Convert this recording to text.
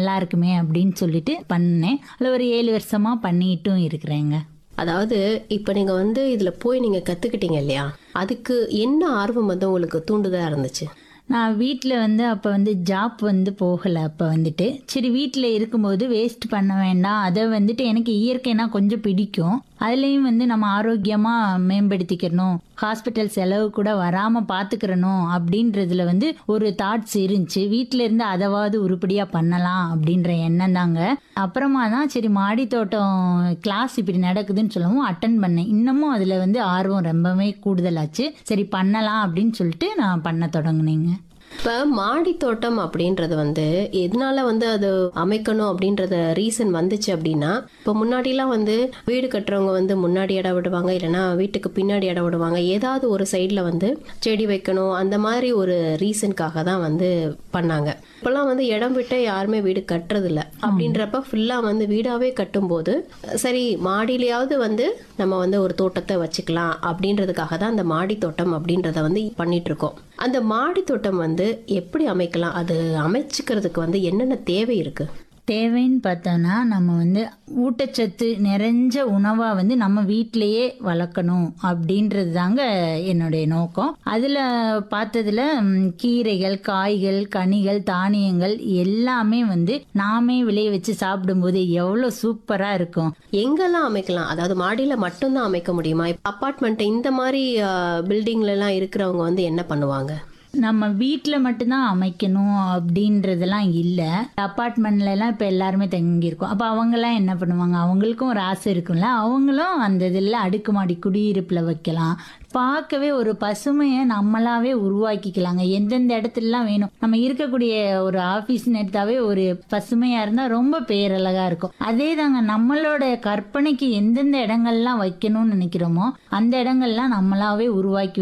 நல்லா இருக்குமே அப்படின்னு சொல்லிட்டு பண்ணேன் அதில் ஒரு ஏழு வருஷமா பண்ணிட்டும் இருக்கிறேங்க அதாவது இப்போ நீங்க வந்து இதுல போய் நீங்க கத்துக்கிட்டீங்க இல்லையா அதுக்கு என்ன ஆர்வம் வந்து உங்களுக்கு தூண்டுதலா இருந்துச்சு நான் வீட்டில் வந்து அப்போ வந்து ஜாப் வந்து போகலை அப்போ வந்துட்டு சரி வீட்டில் இருக்கும்போது வேஸ்ட் பண்ண வேண்டாம் அதை வந்துட்டு எனக்கு இயற்கைனா கொஞ்சம் பிடிக்கும் அதுலேயும் வந்து நம்ம ஆரோக்கியமாக மேம்படுத்திக்கிறணும் ஹாஸ்பிட்டல் செலவு கூட வராமல் பார்த்துக்கிறணும் அப்படின்றதுல வந்து ஒரு தாட்ஸ் இருந்துச்சு வீட்டில் இருந்து அதாவது உருப்படியாக பண்ணலாம் அப்படின்ற எண்ணம் தாங்க அப்புறமா தான் சரி மாடி தோட்டம் கிளாஸ் இப்படி நடக்குதுன்னு சொல்லவும் அட்டன் பண்ணேன் இன்னமும் அதில் வந்து ஆர்வம் ரொம்பவே கூடுதலாச்சு சரி பண்ணலாம் அப்படின்னு சொல்லிட்டு நான் பண்ண தொடங்குனேங்க இப்போ மாடி தோட்டம் அப்படின்றது வந்து எதனால வந்து அது அமைக்கணும் அப்படின்றத ரீசன் வந்துச்சு அப்படின்னா இப்போ முன்னாடிலாம் வந்து வீடு கட்டுறவங்க வந்து முன்னாடி இடம் விடுவாங்க இல்லைன்னா வீட்டுக்கு பின்னாடி இடம் விடுவாங்க ஏதாவது ஒரு சைடில் வந்து செடி வைக்கணும் அந்த மாதிரி ஒரு ரீசனுக்காக தான் வந்து பண்ணாங்க இப்போல்லாம் வந்து இடம் விட்டு யாருமே வீடு கட்டுறதில்ல அப்படின்றப்ப ஃபுல்லாக வந்து வீடாகவே கட்டும்போது சரி மாடியிலையாவது வந்து நம்ம வந்து ஒரு தோட்டத்தை வச்சுக்கலாம் அப்படின்றதுக்காக தான் அந்த மாடி தோட்டம் அப்படின்றத வந்து பண்ணிட்டு இருக்கோம் அந்த மாடி தோட்டம் வந்து எப்படி அமைக்கலாம் அது அமைச்சுக்கிறதுக்கு வந்து என்னென்ன தேவை இருக்கு தேவைன்னு பார்த்தோன்னா நம்ம வந்து ஊட்டச்சத்து நிறைஞ்ச உணவாக வந்து நம்ம வீட்டிலையே வளர்க்கணும் அப்படின்றது தாங்க என்னுடைய நோக்கம் அதில் பார்த்ததுல ம், கீரைகள் காய்கள் கனிகள் தானியங்கள் எல்லாமே வந்து நாமே விளைய வச்சு சாப்பிடும்போது எவ்வளோ சூப்பராக இருக்கும் எங்கெல்லாம் அமைக்கலாம் அதாவது மாடியில மட்டும்தான் அமைக்க முடியுமா அப்பார்ட்மெண்ட் இந்த மாதிரி பில்டிங்ல எல்லாம் இருக்கிறவங்க வந்து என்ன பண்ணுவாங்க நம்ம வீட்டில் மட்டும்தான் அமைக்கணும் அப்படின்றதெல்லாம் இல்லை அப்பார்ட்மெண்ட்ல எல்லாம் இப்போ எல்லாருமே தங்கியிருக்கோம் அப்போ அவங்கெல்லாம் என்ன பண்ணுவாங்க அவங்களுக்கும் ஒரு ஆசை இருக்கும்ல அவங்களும் அந்த இதில் அடுக்குமாடி குடியிருப்பில் வைக்கலாம் பார்க்கவே ஒரு பசுமையை நம்மளாவே உருவாக்கிக்கலாங்க எந்தெந்த இடத்துலலாம் வேணும் நம்ம இருக்கக்கூடிய ஒரு ஆஃபீஸ் எடுத்தாவே ஒரு பசுமையாக இருந்தால் ரொம்ப பேரழகா இருக்கும் அதே தாங்க நம்மளோட கற்பனைக்கு எந்தெந்த இடங்கள்லாம் வைக்கணும்னு நினைக்கிறோமோ அந்த இடங்கள்லாம் நம்மளாவே உருவாக்கி